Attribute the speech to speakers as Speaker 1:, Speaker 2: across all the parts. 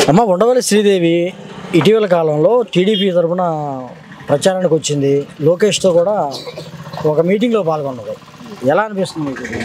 Speaker 1: అమ్మ ఉండవల్లి శ్రీదేవి ఇటీవల కాలంలో టీడీపీ తరఫున ప్రచారానికి వచ్చింది లోకేష్తో కూడా ఒక మీటింగ్లో పాల్గొన్నది ఎలా అనిపిస్తుంది మీకు ఇది?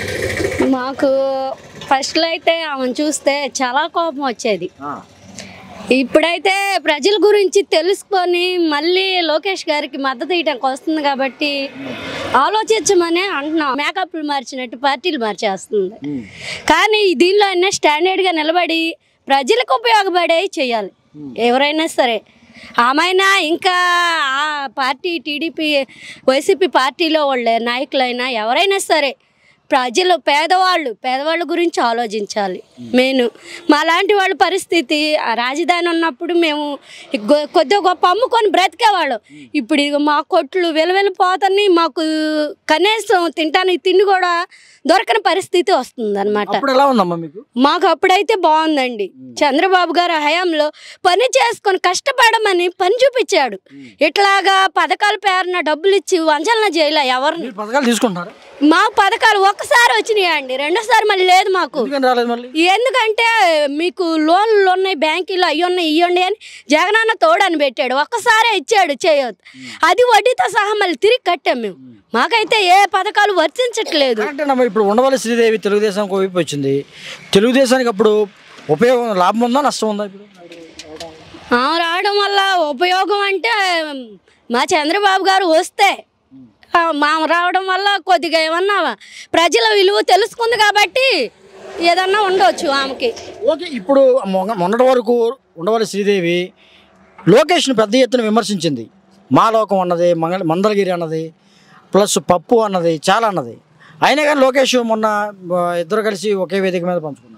Speaker 2: మాకు ఫస్ట్లో అయితే ఆమెను చూస్తే చాలా కోపం వచ్చేది
Speaker 1: ఆ,
Speaker 2: ఇప్పుడైతే ప్రజల గురించి తెలుసుకొని మళ్ళీ లోకేష్ గారికి మద్దతు ఇవ్వడానికి వస్తుంది కాబట్టి ఆలోచించమని అంటున్నాం మేకప్లు మార్చినట్టు పార్టీలు మార్చేస్తుంది
Speaker 1: ఉమ్,
Speaker 2: కానీ దీనిలో అయినా స్టాండర్డ్గా నిలబడి ప్రజలకు ఉపయోగపడే చేయాలి ఎవరైనా సరే ఆమెనా ఇంకా ఆ పార్టీ టీడీపీ వైసీపీ పార్టీలో వాళ్ళే నాయకులైనా ఎవరైనా సరే ప్రజలు పేదవాళ్ళు పేదవాళ్ళ గురించి ఆలోచించాలి మెయిన్ మా లాంటి వాళ్ళ పరిస్థితి ఆ రాజధాని ఉన్నప్పుడు మేము గొ- కొద్దిగా గొప్ప అమ్ముకొని బ్రతికేవాళ్ళం ఇప్పుడు ఇక మా కొట్లు వెలువెళ్ళిపోతాయి మాకు కనీసం తింటానికి తిండి కూడా దొరకని పరిస్థితి వస్తుంది
Speaker 1: అప్పుడు ఎలా ఉందమ్మా మీకు
Speaker 2: మాకు అప్పుడైతే బాగుందండి చంద్రబాబు గారు హయాంలో పని చేసుకొని కష్టపడమని పని చూపించాడు ఇట్లాగా పథకాల పేరున డబ్బులు ఇచ్చి వంచలన చేయలే ఎవరిని
Speaker 1: మీరు పథకాలు తీసుకుంటున్నారా
Speaker 2: మా పథకాలు ఒక్కసారి వచ్చినాయండి రెండోసారి మళ్ళీ లేదు మాకు
Speaker 1: ఎందుకని రాలేదు మళ్ళీ
Speaker 2: ఎందుకంటే మీకు లోన్లు ఉన్నాయి బ్యాంకులో అయ్యి ఉన్నాయి ఇవ్వండి అని జగనన్న తోడని పెట్టాడు ఒక్కసారే ఇచ్చాడు చేయొద్దు అది వడ్డీతో సహా మళ్ళీ తిరిగి కట్టాం మేము మాకైతే ఏ పథకాలు వర్తించట్లేదు
Speaker 1: కరెక్టేనమ్మా ఇప్పుడు ఉండవల్లి శ్రీదేవి తెలుగుదేశం వైపు వచ్చింది తెలుగుదేశానికి అప్పుడు ఉపయోగం లాభం ఉందా నష్టం ఉందా ఇప్పుడు
Speaker 2: ఆమె రావడం వల్ల ఉపయోగం అంటే మా చంద్రబాబు గారు వస్తే ఆ, మా రావడం వల్ల కొద్దిగా ఏమన్నా ప్రజల విలువ తెలుసుకుంది కాబట్టి ఏదన్నా ఉండొచ్చు ఆమెకి
Speaker 1: ఓకే ఇప్పుడు మొన్న- మొన్నటి వరకు ఉండవల్లి శ్రీదేవి లోకేష్ను పెద్ద ఎత్తున విమర్శించింది మాలోకం అన్నది మంగళ మందలగిరి అన్నది ప్లస్ పప్పు అన్నది చాలా అన్నది అయినా కానీ లోకేష్ మొన్న ఆ, ఇద్దరు కలిసి ఒకే వేదిక మీద పంచుకున్నారు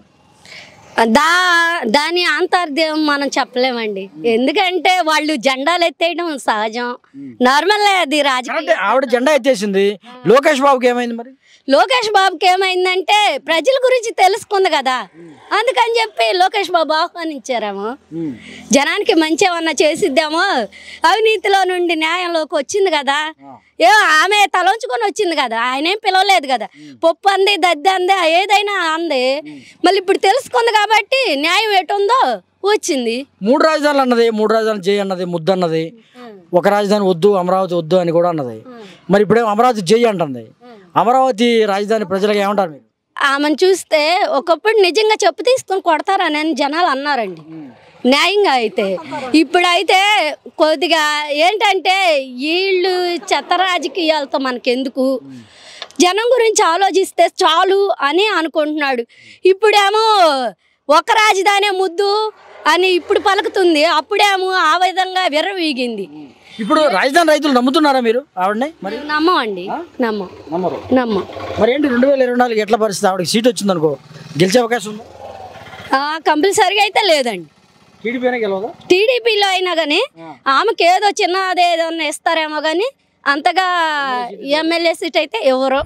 Speaker 2: దా దాని అంతర్దేవం మనం చెప్పలేమండి ఎందుకంటే వాళ్ళు జెండాలు ఎత్తేయడం సహజం నార్మల్ అది రాజకీయం
Speaker 1: అంటే ఆవిడ జెండా ఎత్తేసింది లోకేష్ బాబుకి ఏమైంది మరి
Speaker 2: లోకేష్ బాబుకి ఏమైందంటే ప్రజల గురించి తెలుసుకుంది కదా అందుకని చెప్పి లోకేష్ బాబు ఆహ్వానించారేమో జనానికి మంచి ఏమన్నా చేసిద్దామో అవినీతిలో నుండి న్యాయంలోకి వచ్చింది కదా ఏ ఆమె తలంచుకొని వచ్చింది కదా ఆయన ఏం పిలవలేదు కదా పప్పు అంది దద్ది అంది ఏదైనా అంది మళ్ళీ ఇప్పుడు తెలుసుకుంది కాబట్టి న్యాయం ఎటుందో వచ్చింది
Speaker 1: మూడు రాజధానులు అన్నది మూడు రాజధానులు జై అన్నది ముద్దు అన్నది ఒక రాజధాని వద్దు అమరావతి వద్దు అని కూడా అన్నది మరి ఇప్పుడేమో అమరావతి జై అంటుంది అమరావతి రాజధాని ప్రజలకు ఏమంటారు మీరు
Speaker 2: ఆమెను చూస్తే ఒకప్పుడు నిజంగా చెప్పు తీసుకొని కొడతారని అని జనాలు అన్నారండి న్యాయంగా అయితే ఇప్పుడైతే కొద్దిగా ఏంటంటే వీళ్ళు చెత్త రాజకీయాలతో మనకెందుకు జనం గురించి ఆలోచిస్తే చాలు అని అనుకుంటున్నాడు ఇప్పుడేమో ఒక రాజధానే ముద్దు అని ఇప్పుడు పలుకుతుంది అప్పుడేమో ఆ విధంగా విర్రవీగింది
Speaker 1: ఇప్పుడు రాజధాని రైతులు నమ్ముతున్నారా మీరు ఆవిడని మరి
Speaker 2: నమ్మమండి నమ్మం
Speaker 1: నమ్మరు
Speaker 2: నమ్మం
Speaker 1: మరి ఏంటి రెండు వేల ఇరవై నాలుగు ఎట్లా పరిస్థితి ఆవిడకి సీట్ వచ్చింది అనుకో గెలిచే అవకాశం ఉందా
Speaker 2: కంపల్సరీగా అయితే లేదండి
Speaker 1: టీడీపీనే గెలవదా
Speaker 2: టీడీపీలో అయినా కానీ ఆమెకి ఏదో చిన్నది ఏదన్నా ఇస్తారేమో కానీ అంతగా ఎమ్మెల్యే సీట్ అయితే ఎవరో